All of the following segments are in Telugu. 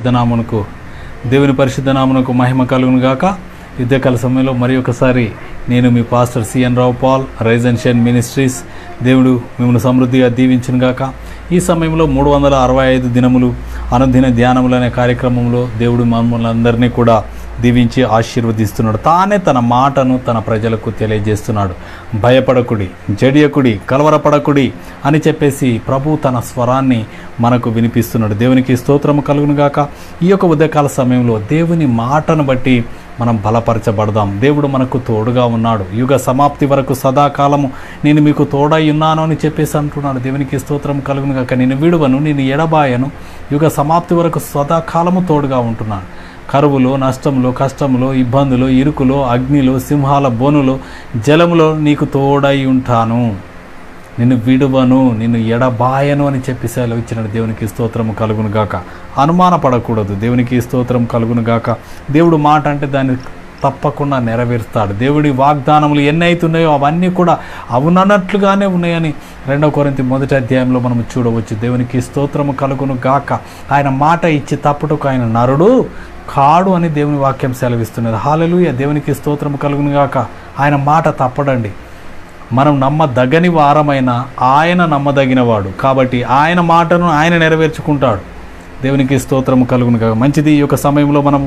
నామమునకు దేవుని పరిశుద్ధ నామమునకు మహిమ కలుగును గాక యుద్ధకాల సమయంలో మరి ఒకసారి నేను మీ pastor CN Rao Paul rise and shine ministries దేవుడు మిమ్మల్ని సమృద్ధిగా దీవించును గాక ఈ సమయంలో మూడు వందల అరవై ఐదు దినములు అనుదిన ధ్యానములు అనే కార్యక్రమంలో దేవుడు మమ్మల్ని అందరినీ కూడా దీవించి ఆశీర్వదిస్తున్నాడు తానే తన మాటను తన ప్రజలకు తెలియజేస్తున్నాడు భయపడకుడి జడియకుడి కలవరపడకుడి అని చెప్పేసి ప్రభు తన స్వరాన్ని మనకు వినిపిస్తున్నాడు దేవునికి స్తోత్రము కలుగును గాక ఈ యొక్క ఉదయకాల సమయంలో దేవుని మాటను బట్టి మనం బలపరచబడదాం దేవుడు మనకు తోడుగా ఉన్నాడు యుగ సమాప్తి వరకు సదాకాలము నేను మీకు తోడై ఉన్నాను అని చెప్పేసి అంటున్నాడు దేవునికి స్తోత్రం కలుగును గాక నేను విడువను నేను ఎడబాయను యుగ సమాప్తి వరకు సదాకాలము తోడుగా ఉంటున్నాను కరువులో నష్టంలో కష్టంలో ఇబ్బందులు ఇరుకులో అగ్నిలో సింహాల బోనులో జలములో నీకు తోడై ఉంటాను నిన్ను విడువను నిన్ను ఎడబాయను అని చెప్పి సెలవు ఇచ్చిన దేవునికి స్తోత్రము కలుగును గాక అనుమానపడకూడదు దేవునికి స్తోత్రం కలుగును గాక దేవుడు మాట అంటే దాన్ని తప్పకుండా నెరవేరుస్తాడు దేవుడి వాగ్దానములు ఎన్ని అవుతున్నాయో అవన్నీ కూడా అవునన్నట్లుగానే ఉన్నాయని రెండవ కొరింతి మొదటి అధ్యాయంలో మనం చూడవచ్చు దేవునికి స్తోత్రము కలుగును గాక ఆయన మాట ఇచ్చి తప్పుటకు ఆయన నరుడు కాడు అని దేవుని వాక్యం సెలవిస్తున్నది హాలలుయ దేవునికి స్తోత్రము కలుగును గాక ఆయన మాట తప్పడండి మనం నమ్మదగని వారమైన ఆయన నమ్మదగినవాడు కాబట్టి ఆయన మాటను ఆయన నెరవేర్చుకుంటాడు దేవునికి స్తోత్రము కలుగును కాక మంచిది ఈ యొక్క సమయంలో మనం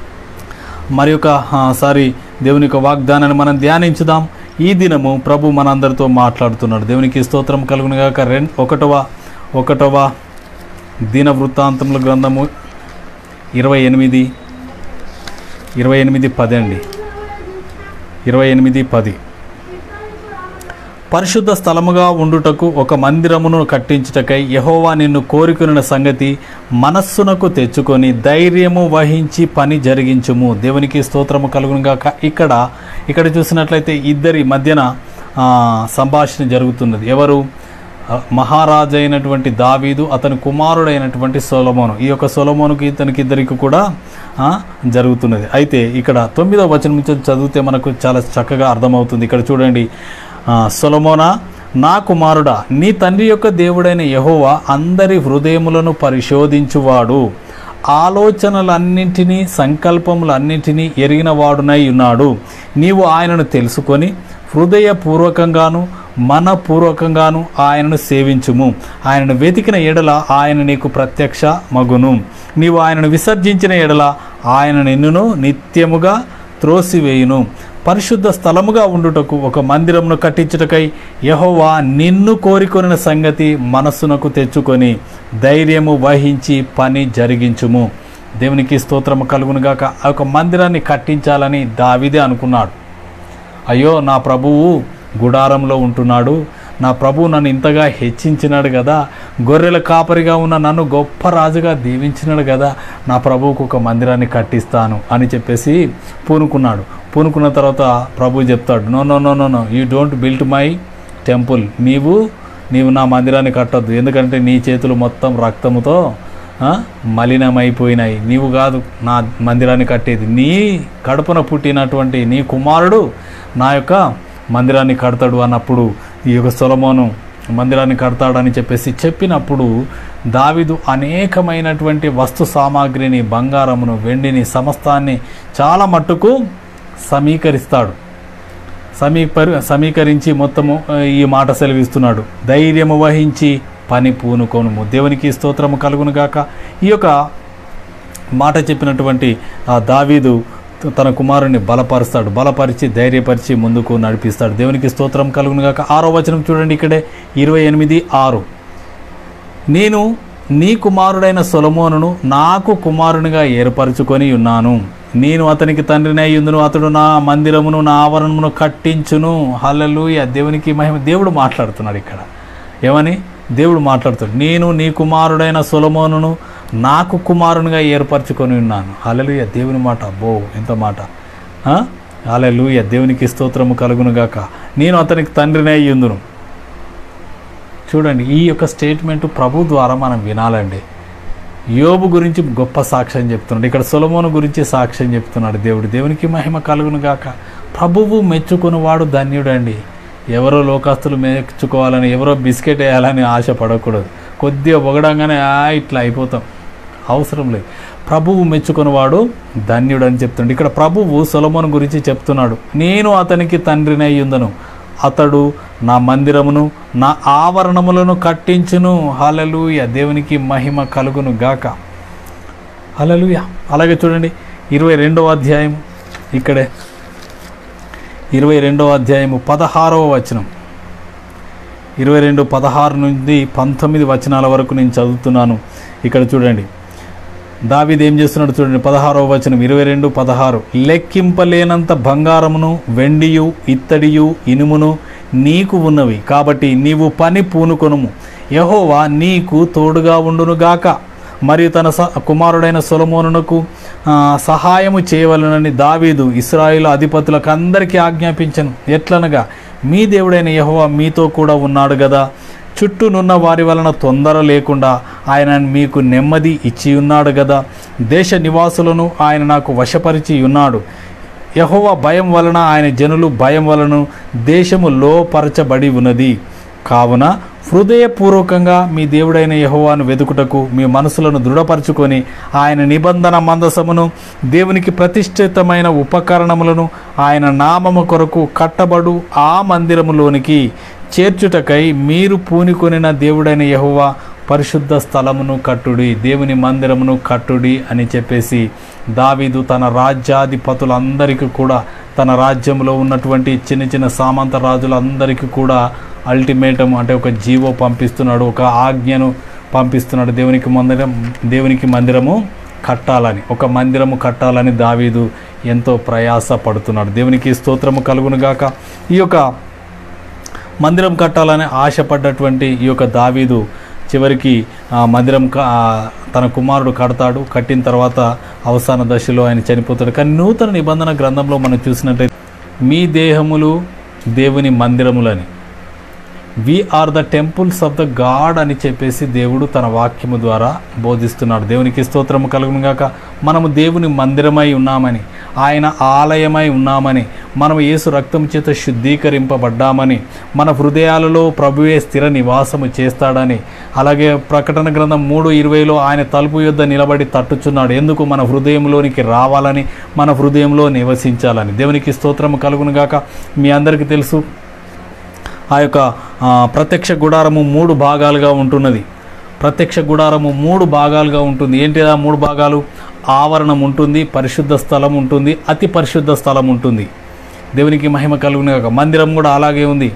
మరి యొక్క సారి దేవుని యొక్క వాగ్దానాన్ని మనం ధ్యానించుదాం ఈ దినము ప్రభు మనందరితో మాట్లాడుతున్నాడు దేవునికి స్తోత్రం కలుగును గాక రెండు ఒకటవ ఒకటవ దిన వృత్తాంతముల గ్రంథము ఇరవై ఎనిమిది ఇరవై ఎనిమిది పది అండి ఇరవై ఎనిమిది పది పరిశుద్ధ స్థలముగా ఉండుటకు ఒక మందిరమును కట్టించుటకై యహోవా నిన్ను కోరుకున్న సంగతి మనస్సునకు తెచ్చుకొని ధైర్యము వహించి పని జరిగించుము దేవునికి స్తోత్రము కలుగునుగాక ఇక్కడ ఇక్కడ చూసినట్లయితే ఇద్దరి మధ్యన ఆ, సంభాషణ జరుగుతున్నది ఎవరు ఆ, మహారాజు అయినటువంటి దావీదు అతని కుమారుడైనటువంటి సొలమోను ఈ యొక్క సొలమోనుకి ఇతనికి ఇద్దరికి కూడా ఆ, జరుగుతున్నది అయితే ఇక్కడ తొమ్మిదవ వచనం నుంచి చదివితే మనకు చాలా చక్కగా అర్థమవుతుంది ఇక్కడ చూడండి ఆ, సొలమోనా నా కుమారుడా నీ తండ్రి యొక్క దేవుడైన యహోవా అందరి హృదయములను పరిశోధించువాడు ఆలోచనలన్నింటినీ సంకల్పములన్నింటినీ ఎరిగిన వాడునై ఉన్నాడు నీవు ఆయనను తెలుసుకొని హృదయపూర్వకంగాను మనపూర్వకంగాను ఆయనను సేవించుము ఆయనను వెతికిన ఎడల ఆయన నీకు ప్రత్యక్ష మగును నీవు ఆయనను విసర్జించిన ఎడల ఆయన నిన్నును నిత్యముగా త్రోసివేయును పరిశుద్ధ స్థలముగా ఉండుటకు ఒక మందిరమును కట్టించుటకై యహోవా నిన్ను కోరికొనిన సంగతి మనస్సునకు తెచ్చుకొని ధైర్యము వహించి పని జరిగించుము దేవునికి స్తోత్రము కలుగునుగాక ఆ యొక్క మందిరాన్ని కట్టించాలని దావిదే అనుకున్నాడు అయ్యో నా ప్రభువు గుడారంలో ఉంటున్నాడు నా ప్రభువు నన్ను ఇంతగా హెచ్చించినాడు కదా గొర్రెల కాపరిగా ఉన్న నన్ను గొప్ప రాజుగా దీవించినాడు కదా నా ప్రభువుకు ఒక మందిరాన్ని కట్టిస్తాను అని చెప్పేసి పూనుకున్నాడు పూనుకున్న తర్వాత ప్రభు చెప్తాడు no no no no no you don't built my temple నీవు నీవు నా మందిరాన్ని కట్టొద్దు ఎందుకంటే నీ చేతులు మొత్తం రక్తముతో ఆ, మలినమైపోయినాయి నీవు కాదు నా మందిరాన్ని కట్టేది నీ కడుపున పుట్టినటువంటి నీ కుమారుడు నా యొక్క మందిరాన్ని కడతాడు అన్నప్పుడు ఈ యొక్క సొలమోను మందిరాన్ని కడతాడని చెప్పేసి చెప్పినప్పుడు దావిదు అనేకమైనటువంటి వస్తు సామాగ్రిని బంగారమును వెండిని సమస్తాన్ని చాలా మట్టుకు సమీకరిస్తాడు సమీపరి సమీకరించి మొత్తము ఆ, ఈ మాట సెలవిస్తున్నాడు ధైర్యము వహించి పని పూనుకోనుము దేవునికి స్తోత్రము కలుగును గాక ఈ యొక్క మాట చెప్పినటువంటి ఆ దావీదు త- తన కుమారుని బలపరుస్తాడు బలపరిచి ధైర్యపరిచి ముందుకు నడిపిస్తాడు దేవునికి స్తోత్రం కలుగును గాక ఆరో వచనం చూడండి ఇక్కడే ఇరవై ఎనిమిది ఆరు నేను నీ కుమారుడైన సొలమోనును నాకు కుమారునిగా ఏర్పరచుకొని ఉన్నాను నేను అతనికి తండ్రిని అయ్యుందును అతడు నా మందిరమును నా ఆవరణమును కట్టించును హల్లెలూయ దేవునికి మహిమ దేవుడు మాట్లాడుతున్నాడు ఇక్కడ ఏమని దేవుడు మాట్లాడుతాడు నేను నీ కుమారుడైన సొలమోనును నాకు కుమారునిగా ఏర్పరచుకొని ఉన్నాను హల్లెలూయ దేవుని మాట బో ఎంత మాట హల్లెలూయ దేవునికి స్తోత్రము కలుగునుగాక నేను అతనికి తండ్రిని అయ్యుందును చూడండి ఈ యొక్క స్టేట్మెంట్ ప్రభు ద్వారా మనం వినాలండి యోబు గురించి గొప్ప సాక్ష్యం చెప్తున్నాడు ఇక్కడ సొలమోను గురించి సాక్ష్యం చెప్తున్నాడు దేవుడు దేవునికి మహిమ కలుగును గాక ప్రభువు మెచ్చుకున్నవాడు ధన్యుడండి ఎవరో లోకస్తులు మెచ్చుకోవాలని ఎవరో బిస్కెట్ వేయాలని ఆశ పడకూడదు కొద్దిగా పొగడంగానే ఆ ఇట్లా అయిపోతాం అవసరం లేదు ప్రభువు మెచ్చుకున్నవాడు ధన్యుడు అని చెప్తుండే ఇక్కడ ప్రభువు సొలమోను గురించి చెప్తున్నాడు నేను అతనికి తండ్రినై ఉందను అతడు నా మందిరమును నా ఆవరణములను కట్టించును హలలుయ దేవునికి మహిమ కలుగును గాక హలలుయ అలాగే చూడండి ఇరవై రెండవ అధ్యాయం ఇక్కడే ఇరవై రెండవ అధ్యాయము పదహారవ వచనం ఇరవై రెండు పదహారు నుండి పంతొమ్మిది వచనాల వరకు నేను చదువుతున్నాను ఇక్కడ చూడండి దావీదు ఏం చేస్తున్నాడు చూడండి పదహారవ వచనం ఇరవై రెండు పదహారు లెక్కింపలేనంత బంగారమును వెండియు ఇత్తడియు ఇనుమును నీకు ఉన్నవి కాబట్టి నీవు పని పూనుకొనుము యహోవా నీకు తోడుగా ఉండునుగాక మరియు తన స కుమారుడైన సొలమోనునకు ఆ, సహాయము చేయవలనని దావీదు ఇస్రాయిల్ అధిపతులకు అందరికీ ఆజ్ఞాపించను ఎట్లనగా మీ దేవుడైన యెహోవా మీతో కూడా ఉన్నాడు కదా చుట్టూనున్న వారి వలన తొందర లేకుండా ఆయన మీకు నెమ్మది ఇచ్చి ఉన్నాడు కదా దేశ నివాసులను ఆయన నాకు వశపరిచి ఉన్నాడు యహోవా భయం వలన ఆయన జనులు భయం వలన దేశము లోపరచబడి ఉన్నది కావున హృదయపూర్వకంగా మీ దేవుడైన యహోవాను వెతుకుటకు మీ మనసులను దృఢపరచుకొని ఆయన నిబంధన మందసమును దేవునికి ప్రతిష్ఠితమైన ఉపకరణములను ఆయన నామము కొరకు కట్టబడు ఆ మందిరములోనికి చేర్చుటకై మీరు పూనికొనిన దేవుడైన యహోవా పరిశుద్ధ స్థలమును కట్టుడి దేవుని మందిరమును కట్టుడి అని చెప్పేసి దావీదు తన రాజ్యాధిపతులందరికీ కూడా తన రాజ్యంలో ఉన్నటువంటి చిన్న చిన్న సామంత రాజులందరికీ కూడా అల్టిమేటం అంటే ఒక జీవో పంపిస్తున్నాడు ఒక ఆజ్ఞను పంపిస్తున్నాడు దేవునికి మందిరం దేవునికి మందిరము కట్టాలని ఒక మందిరము కట్టాలని దావీదు ఎంతో ప్రయాస పడుతున్నాడు దేవునికి స్తోత్రము కలుగునుగాక ఈ యొక్క మందిరం కట్టాలని ఆశపడ్డటువంటి ఈ యొక్క దావీదు చివరికి ఆ మందిరం క- ఆ తన కుమారుడు కడతాడు కట్టిన తర్వాత అవసాన దశలో ఆయన చనిపోతాడు కానీ నూతన నిబంధన గ్రంథంలో మనం చూసినట్లయితే మీ దేహములు దేవుని మందిరములని we are the temples of the God అని చెప్పేసి దేవుడు తన వాక్యము ద్వారా బోధిస్తున్నాడు దేవునికి స్తోత్రము కలుగును గాక మనము దేవుని మందిరమై ఉన్నామని ఆయన ఆలయమై ఉన్నామని మనము యేసు రక్తం చేత శుద్ధీకరింపబడ్డామని మన హృదయాలలో ప్రభువే స్థిర నివాసము చేస్తాడని అలాగే ప్రకటన గ్రంథం మూడు ఇరవైలో ఆయన తలుపు యొద్ద నిలబడి తట్టుచున్నాడు ఎందుకు మన హృదయంలోనికి రావాలని మన హృదయంలో నివసించాలని దేవునికి స్తోత్రము కలుగును గాక మీ అందరికీ తెలుసు ఆ యొక్క ఆ, ప్రత్యక్ష గుడారము మూడు భాగాలుగా ఉంటున్నది ప్రత్యక్ష గుడారము మూడు భాగాలుగా ఉంటుంది ఏంటి ఆ మూడు భాగాలు ఆవరణం ఉంటుంది పరిశుద్ధ స్థలం ఉంటుంది అతి పరిశుద్ధ స్థలం ఉంటుంది దేవునికి మహిమ కలుగునే మందిరం కూడా అలాగే ఉంది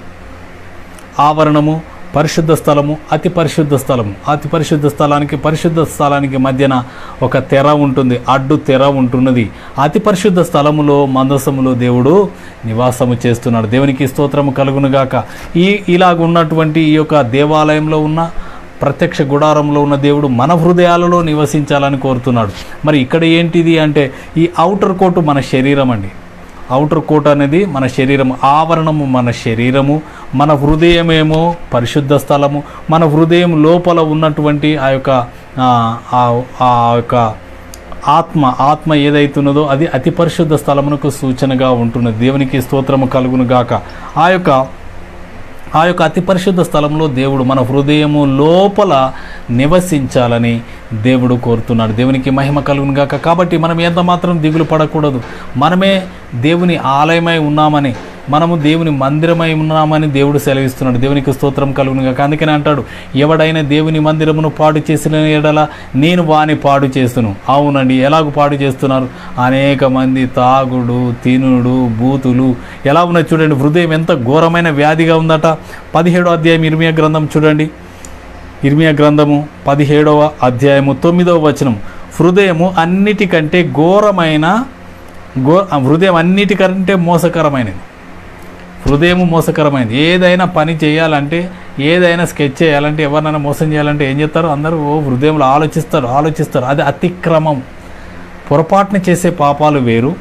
ఆవరణము పరిశుద్ధ స్థలము అతి పరిశుద్ధ స్థలము అతి పరిశుద్ధ స్థలానికి పరిశుద్ధ స్థలానికి మధ్యన ఒక తెర ఉంటుంది అడ్డు తెర ఉంటున్నది అతి పరిశుద్ధ స్థలములో మందసములో దేవుడు నివాసము చేస్తున్నాడు దేవునికి స్తోత్రము కలుగునుగాక ఈ ఇలాగ ఉన్నటువంటి ఈ యొక్క దేవాలయంలో ఉన్న ప్రత్యక్ష గుడారంలో ఉన్న దేవుడు మన హృదయాలలో నివసించాలని కోరుతున్నాడు మరి ఇక్కడ ఏంటిది అంటే ఈ ఔటర్ కోటు మన శరీరం అండి అవుటర్ కోట్ అనేది మన శరీరం ఆవరణము మన శరీరము మన హృదయమేమో పరిశుద్ధ స్థలము మన హృదయం లోపల ఉన్నటువంటి ఆ యొక్క ఆ, ఆ- ఆ యొక్క ఆత్మ ఆత్మ ఏదైతున్నదో అది అతి పరిశుద్ధ స్థలమునకు సూచనగా ఉంటున్నది దేవునికి స్తోత్రము కలుగును గాక ఆ యొక్క ఆ యొక్క అతి పరిశుద్ధ స్థలంలో దేవుడు మన హృదయము లోపల నివసించాలని దేవుడు కోరుతున్నాడు దేవునికి మహిమ కలుగును గాక కాబట్టి మనం ఎంత మాత్రం దిగులు పడకూడదు మనమే దేవుని ఆలయమై ఉన్నామని మనము దేవుని మందిరమై ఉన్నామని దేవుడు సెలవిస్తున్నాడు దేవునికి స్తోత్రం కలుగును గాక అందుకని అంటాడు ఎవడైనా దేవుని మందిరమును పాడు చేసిన ఎడల నేను వాని పాడు చేస్తును అవునండి ఎలాగ పాడు చేస్తున్నారు అనేక మంది తాగుడు తినుడు బూతులు ఎలా ఉన్నాయి చూడండి హృదయం ఎంత ఘోరమైన వ్యాధిగా ఉందట పదిహేడో అధ్యాయం ఇర్మియా గ్రంథం చూడండి ఇర్మియా గ్రంథము పదిహేడవ అధ్యాయము తొమ్మిదవ వచనం హృదయము అన్నిటికంటే ఘోరమైన ఘో హృదయం అన్నిటికంటే మోసకరమైనది హృదయము మోసకరమైనది ఏదైనా పని చేయాలంటే ఏదైనా స్కెచ్ చేయాలంటే ఎవరినైనా మోసం చేయాలంటే ఏం చేస్తారు అందరూ ఓ హృదయంలో ఆలోచిస్తారు ఆలోచిస్తారు అది అతిక్రమం పొరపాటున చేసే పాపాలు వేరు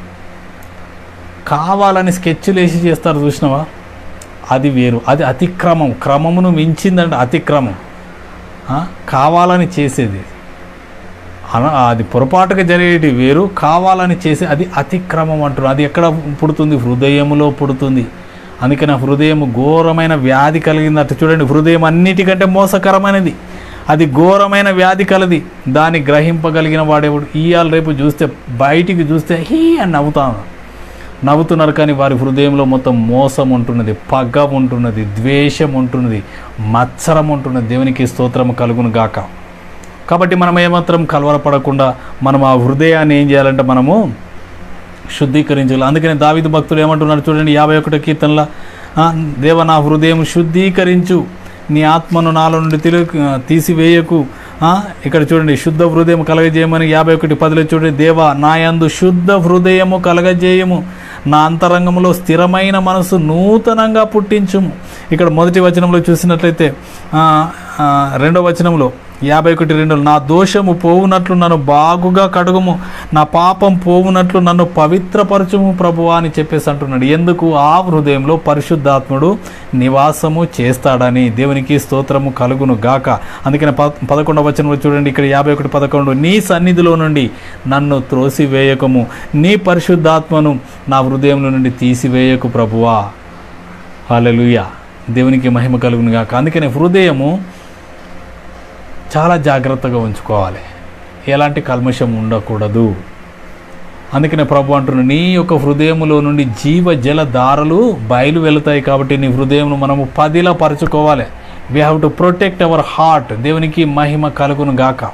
కావాలని స్కెచ్లు వేసి చేస్తారు చూసినావా అది వేరు అది అతిక్రమం క్రమమును మించిందంటే అతిక్రమం ఆ? కావాలని చేసేది అన- అది పొరపాటుగా జరిగేటి వేరు కావాలని చేసే అది అతిక్రమం అంటున్నారు అది ఎక్కడ పుడుతుంది హృదయములో పుడుతుంది అందుకని ఆ హృదయం ఘోరమైన వ్యాధి కలిగింది అట్లా చూడండి హృదయం అన్నిటికంటే మోసకరమైనది అది ఘోరమైన వ్యాధి కలది దాన్ని గ్రహింపగలిగిన వాడేవాడు ఇవాళ రేపు చూస్తే బయటికి చూస్తే హీ అని నవ్వుతాను నవ్వుతున్నారు కానీ వారి హృదయంలో మొత్తం మోసం ఉంటున్నది పగ ఉంటున్నది ద్వేషం ఉంటున్నది మత్సరం ఉంటున్నది దేవునికి స్తోత్రం కలుగును గాక కాబట్టి మనం ఏమాత్రం కలవరపడకుండా మనం ఆ హృదయాన్ని ఏం చేయాలంటే మనము శుద్ధీకరించాలి అందుకని దావిదు భక్తుడు ఏమంటున్నాడు చూడండి యాభై ఒకటో కీర్తనలో "ఆ, దేవ నా హృదయం శుద్ధీకరించు నీ ఆత్మను నాలో నుండి తిలు తీసివేయకు ఆ, ఇక్కడ చూడండి శుద్ధ హృదయం కలగజేయమని యాభై ఒకటి పదిలో చూడండి దేవ నా యందు శుద్ధ హృదయము కలగజేయము నా అంతరంగంలో స్థిరమైన మనసు నూతనంగా పుట్టించుము ఇక్కడ మొదటి వచనంలో చూసినట్లయితే ఆ, ఆ, రెండో వచనంలో యాభై ఒకటి రెండు నా దోషము పోవునట్లు నన్ను బాగుగా కడుగుము నా పాపం పోవునట్లు నన్ను పవిత్రపరచుము ప్రభువా అని చెప్పేసి అంటున్నాడు ఎందుకు ఆ హృదయంలో పరిశుద్ధాత్ముడు నివాసము చేస్తాడని దేవునికి స్తోత్రము కలుగును గాక అందుకని ప పదకొండవ వచనంలో చూడండి ఇక్కడ యాభై ఒకటి పదకొండు నీ సన్నిధిలో నుండి నన్ను త్రోసివేయకము నీ పరిశుద్ధాత్మను నా హృదయంలో నుండి తీసివేయకు ప్రభువా హల్లెలూయా దేవునికి మహిమ కలుగును గాక అందుకని హృదయము చాలా జాగ్రత్తగా ఉంచుకోవాలి ఎలాంటి కల్మషం ఉండకూడదు అందుకనే ప్రభు అంటున్నాడు నీ యొక్క హృదయములో నుండి జీవ జల దారులు బయలు వెళతాయి కాబట్టి నీ హృదయం మనము పదిలా పరుచుకోవాలి we have to protect our heart దేవునికి మహిమ కలుగును గాక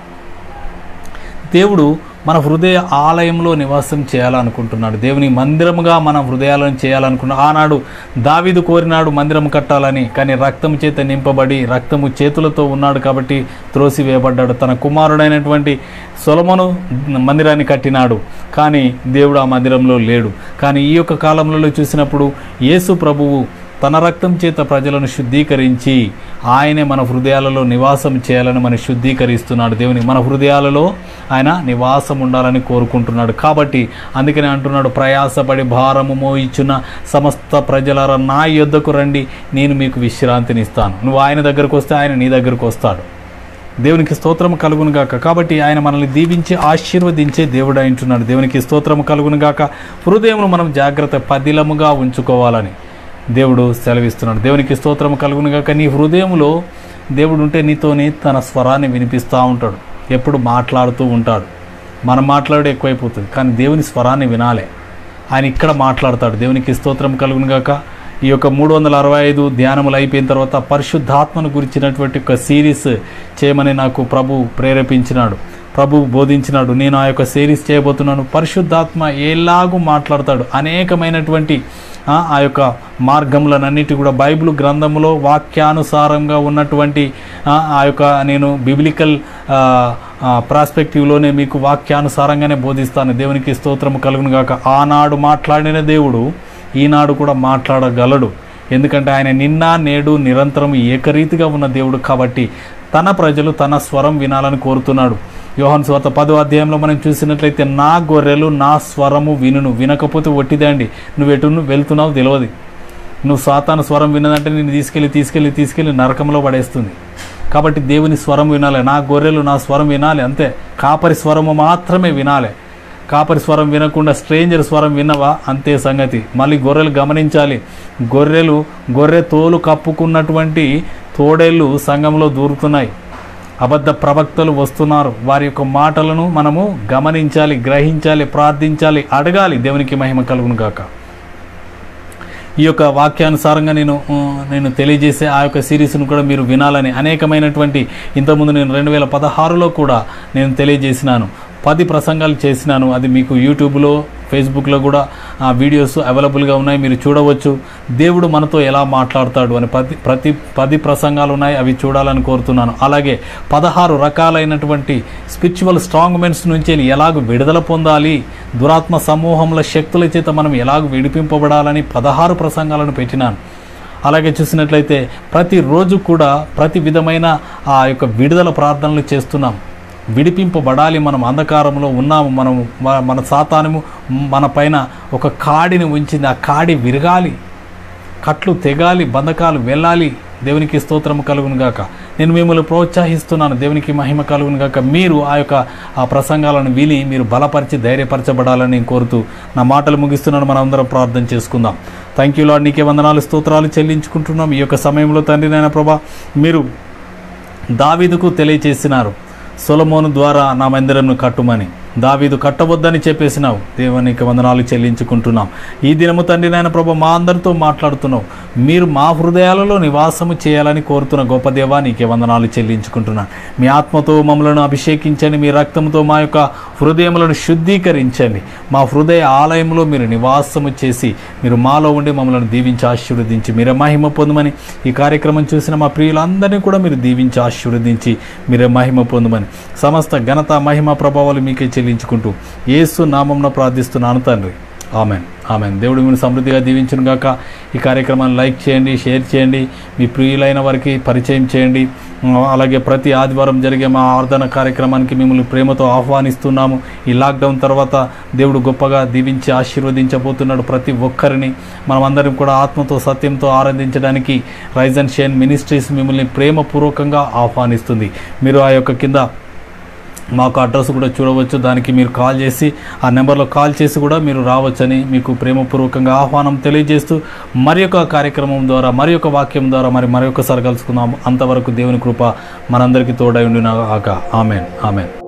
దేవుడు మన హృదయ ఆలయంలో నివాసం చేయాలనుకుంటున్నాడు దేవుని మందిరముగా మన హృదయాలను చేయాలనుకున్నాడు ఆనాడు దావీదు కోరినాడు మందిరం కట్టాలని కానీ రక్తం చేత నింపబడి రక్తము చేతులతో ఉన్నాడు కాబట్టి త్రోసివేయబడ్డాడు తన కుమారుడైనటువంటి సొలమను మందిరాన్ని కట్టినాడు కానీ దేవుడు ఆ మందిరంలో లేడు కానీ ఈ యొక్క కాలంలో చూసినప్పుడు యేసు ప్రభువు తన రక్తం చేత ప్రజలను శుద్ధీకరించి ఆయనే మన హృదయాలలో నివాసం చేయాలని మన శుద్ధీకరిస్తున్నాడు దేవుని మన హృదయాలలో ఆయన నివాసం ఉండాలని కోరుకుంటున్నాడు కాబట్టి అందుకనే అంటున్నాడు ప్రయాసపడి భారము మోయిచున్న సమస్త ప్రజలారా నా యొద్దకు రండి నేను మీకు విశ్రాంతిని ఇస్తాను నువ్వు ఆయన దగ్గరకు వస్తే ఆయన నీ దగ్గరకు వస్తాడు దేవునికి స్తోత్రం కలుగును గాక కాబట్టి ఆయన మనల్ని దీవించి ఆశీర్వదించే దేవుడు అంటున్నాడు దేవునికి స్తోత్రం కలుగును గాక హృదయమును మనం జాగ్రత్త పదిలముగా ఉంచుకోవాలని దేవుడు సెలవిస్తున్నాడు దేవునికి స్తోత్రం కలుగును గాక నీ హృదయంలో దేవుడు ఉంటే నీతోని తన స్వరాన్ని వినిపిస్తూ ఉంటాడు ఎప్పుడు మాట్లాడుతూ ఉంటాడు మనం మాట్లాడే ఎక్కువైపోతుంది కానీ దేవుని స్వరాన్ని వినాలి ఆయన ఇక్కడ మాట్లాడతాడు దేవునికి స్తోత్రం కలుగును గాక ఈ యొక్క మూడు వందల అరవై ఐదు ధ్యానములు అయిపోయిన తర్వాత పరిశుద్ధాత్మను గురించినటువంటి ఒక సిరీస్ చేయమని నాకు ప్రభు ప్రేరేపించినాడు ప్రభు బోధించినాడు నేను ఆ యొక్క సిరీస్ చేయబోతున్నాను పరిశుద్ధాత్మ ఎలాగూ మాట్లాడతాడు అనేకమైనటువంటి ఆ ఆ యొక్క మార్గములనన్నిటి కూడా బైబిల్ గ్రంథములో వాక్యానుసారంగా ఉన్నటువంటి ఆ ఆ యొక్క నేను బిబిలికల్ ప్రాస్పెక్టివ్లోనే మీకు వాక్యానుసారంగానే బోధిస్తాను దేవునికి స్తోత్రము కలుగును గాక ఆనాడు మాట్లాడిన దేవుడు ఈనాడు కూడా మాట్లాడగలడు ఎందుకంటే ఆయన నిన్న నేడు నిరంతరం ఏకరీతిగా ఉన్న దేవుడు కాబట్టి తన ప్రజలు తన స్వరం వినాలని కోరుతున్నాడు యోహన్ స్వాత పదో అధ్యాయంలో మనం చూసినట్లయితే నా గొర్రెలు నా స్వరము వినును వినకపోతే ఒట్టిదే అండి నువ్వు ఎటు నువ్వు వెళ్తున్నావు తెలియదు నువ్వు సాతాను స్వరం విన్నదంటే నేను తీసుకెళ్ళి తీసుకెళ్ళి తీసుకెళ్ళి నరకంలో పడేస్తుంది కాబట్టి దేవుని స్వరం వినాలి నా గొర్రెలు నా స్వరం వినాలి అంతే కాపరి స్వరము మాత్రమే వినాలి కాపరి స్వరం వినకుండా స్ట్రేంజర్ స్వరం విన్నవా అంతే సంగతి మళ్ళీ గొర్రెలు గమనించాలి గొర్రెలు గొర్రె తోలు కప్పుకున్నటువంటి తోడేళ్ళు సంఘంలో దూరుతున్నాయి అబద్ధ ప్రవక్తలు వస్తున్నారు వారి యొక్క మాటలను మనము గమనించాలి గ్రహించాలి ప్రార్థించాలి అడగాలి దేవునికి మహిమ కలుగును గాక ఈ యొక్క వాక్యానుసారంగా నేను ఆ, నేను తెలియజేసే ఆ యొక్క సిరీస్ను కూడా మీరు వినాలని అనేకమైనటువంటి ఇంతకుముందు నేను రెండు వేల పదహారులో కూడా నేను తెలియజేసినాను పది ప్రసంగాలు చేసినాను అది మీకు యూట్యూబ్లో ఫేస్బుక్లో కూడా ఆ వీడియోస్ అవైలబుల్గా ఉన్నాయి మీరు చూడవచ్చు దేవుడు మనతో ఎలా మాట్లాడతాడు అని ప్రతి ప్రతి పది ప్రసంగాలు ఉన్నాయి అవి చూడాలని కోరుతున్నాను అలాగే పదహారు రకాలైనటువంటి స్పిరిచువల్ స్ట్రాంగ్ మెన్స్ నుంచి ఎలాగ విడుదల పొందాలి దురాత్మ సమూహముల శక్తుల చేత మనం ఎలాగ విడిపింపబడాలని పదహారు ప్రసంగాలను పెట్టినాను అలాగే చూసినట్లయితే ప్రతిరోజు కూడా ప్రతి విధమైన ఆ యొక్క విడుదల ప్రార్థనలు చేస్తున్నాం విడిపింపబడాలి మనం అంధకారంలో ఉన్నాము మనము మ- మన సాతానము మన పైన ఒక కాడిని ఉంచింది ఆ కాడి విరగాలి కట్లు తెగాలి బంధకాలు వెళ్ళాలి దేవునికి స్తోత్రము కలుగును గాక నేను మిమ్మల్ని ప్రోత్సహిస్తున్నాను దేవునికి మహిమ కలుగును గాక మీరు ఆ యొక్క ఆ ప్రసంగాలను విని మీరు బలపరిచి ధైర్యపరచబడాలని నేను కోరుతూ నా మాటలు ముగిస్తున్నాను మనం అందరం ప్రార్థన చేసుకుందాం థ్యాంక్ యూ లాడ్ నీకే వందనాలు స్తోత్రాలు చెల్లించుకుంటున్నాం ఈ యొక్క సమయంలో తండ్రి నాయన ప్రభా మీరు దావీదుకు తెలియచేసినారు సొలమోను ద్వారా నా మందిరంను కట్టుమని దావీదు కట్టవద్దని చెప్పేసినావు దేవునికి వందనాలు చెల్లించుకుంటున్నాం ఈ దినము తండ్రి నాయన ప్రభు మా అందరితో మాట్లాడుతున్నావు మీరు మా హృదయాలలో నివాసము చేయాలని కోరుతున్న గొప్ప దేవా నీకే వందనాలు చెల్లించుకుంటున్నాను మీ ఆత్మతో మమ్మలను అభిషేకించండి మీ రక్తంతో మా యొక్క హృదయములను శుద్ధీకరించండి మా హృదయ ఆలయంలో మీరు నివాసము చేసి మీరు మాలో ఉండి మమ్మల్ని దీవించి ఆశీర్వదించి మీరే మహిమ పొందమని ఈ కార్యక్రమం చూసిన మా ప్రియులందరినీ కూడా మీరు దీవించి ఆశీర్వదించి మీరే మహిమ పొందమని సమస్త ఘనత మహిమ ప్రభావాలు మీకే చెల్లించుకుంటూ యేసు నామంలో ప్రార్థిస్తున్నాను తండ్రి ఆమెన్ ఆమెన్ దేవుడు మీరు సమృద్ధిగా దీవించును గాక ఈ కార్యక్రమాన్ని లైక్ చేయండి షేర్ చేయండి మీ ప్రియులైన వారికి పరిచయం చేయండి ఉమ్, అలాగే ప్రతి ఆదివారం జరిగే మా ఆరాధన కార్యక్రమానికి మిమ్మల్ని ప్రేమతో ఆహ్వానిస్తున్నాము ఈ లాక్డౌన్ తర్వాత దేవుడు గొప్పగా దీవించి ఆశీర్వదించబోతున్నాడు ప్రతి ఒక్కరిని మనమందరం కూడా ఆత్మతో సత్యంతో ఆరాధించడానికి రైజ్ అండ్ షేన్ మినిస్ట్రీస్ మిమ్మల్ని ప్రేమపూర్వకంగా ఆహ్వానిస్తుంది మీరు ఆ యొక్క కింద మాకు అడ్రస్ కూడా చూడవచ్చు దానికి మీరు కాల్ చేసి ఆ నెంబర్లో కాల్ చేసి కూడా మీరు రావచ్చని మీకు ప్రేమపూర్వకంగా ఆహ్వానం తెలియజేస్తూ మరి యొక్క కార్యక్రమం ద్వారా మరి యొక్క వాక్యం ద్వారా మరి మరి ఒక్కసారి కలుసుకుందాం అంతవరకు దేవుని కృప మనందరికీ తోడై ఉండిన ఆక ఆమెన్ ఆమెన్